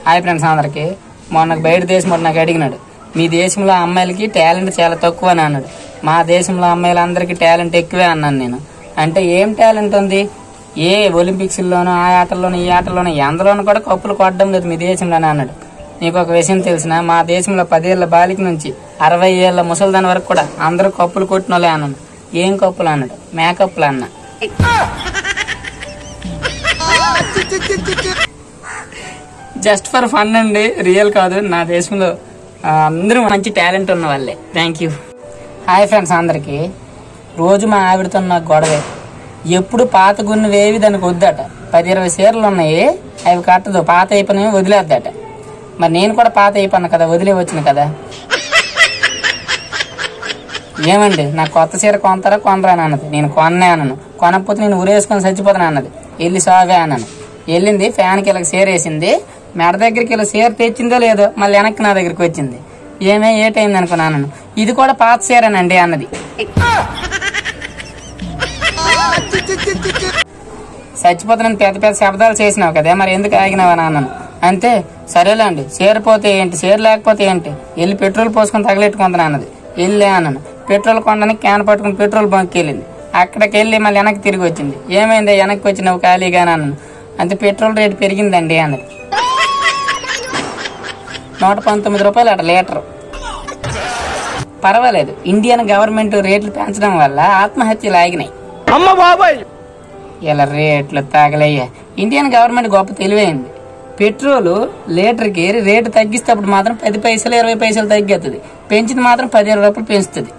hi friends అందరికి మొన్న బయట దేశం వాడు నాకు అడిగినాడు మీ దేశంలో అమ్మాయిలకి టాలెంట్ చాలా తక్కువ అని అన్నాడు మా దేశంలో అమ్మాయిలందరికీ టాలెంట్ ఎక్కువే అన్నాను నేను అంటే ఏం టాలెంట్ ఉంది ఏ ఒలింపిక్స్లోనూ ఆ ఆటల్లోనూ ఈ ఆటల్లోనూ ఎందులోనూ కూడా కప్పులు కొట్టడం లేదు మీ దేశంలోనే అన్నాడు నీకు ఒక విషయం తెలిసిన మా దేశంలో పదేళ్ల బాలిక నుంచి అరవై ఏళ్ల ముసల్దాన్ వరకు కూడా అందరూ కప్పులు కొట్టిన వాళ్ళే అన్నాడు ఏం కప్పులు అన్నాడు మేకప్లు అన్నా జస్ట్ ఫర్ ఫన్ అండి రియల్ కాదు నా దేశంలో ఆ, అందరూ మంచి టాలెంట్ ఉన్న వాళ్ళే థ్యాంక్ యూ హాయ్ ఫ్రెండ్స్ అందరికి రోజు మా ఆవిడతో నాకు గొడవే ఎప్పుడు పాత గున్ను వేవి దానికి వద్దట పది ఇరవై చీరలు ఉన్నాయి అవి కట్టదు పాత అయిపోయినవి వదిలేద్దట మరి నేను కూడా పాత అయిపోయాను కదా వదిలే వచ్చిన కదా ఏమండి నాకు కొత్త చీర కొంటారా కొనరా అని అన్నది నేను కొన్నే అన్నాను కొనకపోతే నేను ఊరేసుకొని చచ్చిపోతాను అన్నది వెళ్ళి సాగే అన్నాను వెళ్ళింది ఫ్యాన్కి ఇలా చీర వేసింది మెడ దగ్గరికి ఇలా చీర తెచ్చిందో లేదో మళ్ళీ వెనక్కి నా దగ్గరికి వచ్చింది ఏమే ఏటైంది అనుకున్నాను ఇది కూడా పాత చీరేనండి అన్నది చచ్చిపోతున్నాను పెద్ద పెద్ద శబ్దాలు చేసినావు కదా మరి ఎందుకు ఆగినావా నాన్నను అంతే సరేలేండి చేరిపోతే ఏంటి చేరు లేకపోతే ఏంటి వెళ్ళి పెట్రోల్ పోసుకొని తగలెట్టుకుంటున్నా అన్నది వెళ్ళే అన్నాను పెట్రోల్ కొనడానికి క్యాన్ పట్టుకుని పెట్రోల్ బంక్కి వెళ్ళింది అక్కడికి వెళ్ళి మళ్ళీ వెనక్కి తిరిగి వచ్చింది ఏమైంది వెనక్కి వచ్చి నువ్వు ఖాళీగా అన్నాను అంతే పెట్రోల్ రేటు పెరిగిందండి అన్నది నూట పంతొమ్మిది రూపాయలు అట లీటరు పర్వాలేదు ఇండియన్ గవర్నమెంట్ రేట్లు పెంచడం వల్ల ఆత్మహత్యలు ఆగినాయి ఇలా రేట్లు తాగలయ్యా ఇండియన్ గవర్నమెంట్ గొప్ప తెలివైంది పెట్రోల్ లీటర్కి రేటు తగ్గిస్తే అప్పుడు మాత్రం పది పైసలు ఇరవై పైసలు తగ్గుతుంది పెంచింది మాత్రం పదిహేను రూపాయలు పెంచుతుంది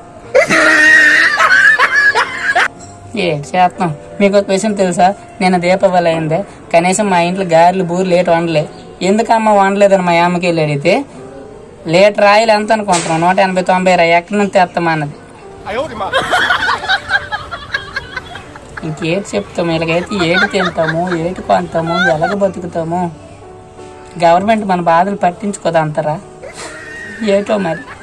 ఏ చేస్తాం మీకు ఒక విషయం తెలుసా నేను దీపావళి అయిందే కనీసం మా ఇంట్లో గారెలు బూరెలు లేటు వండలే ఎందుకమ్మ వండలేదని మా అమ్మకి వెళ్ళి అడిగితే లీటర్ ఆయిల్ ఎంత అనుకుంటున్నాం నూట ఎనభై తొంభై రా ఎక్కడి నుంచి తెస్తామన్నది ఇంకేటి చెప్తాము ఇలాగైతే ఏటి తింటాము ఏటి కొంటాము ఎలాగ బతుకుతాము గవర్నమెంట్ మన బాధలు పట్టించుకోదు అంటారా ఏటో మరి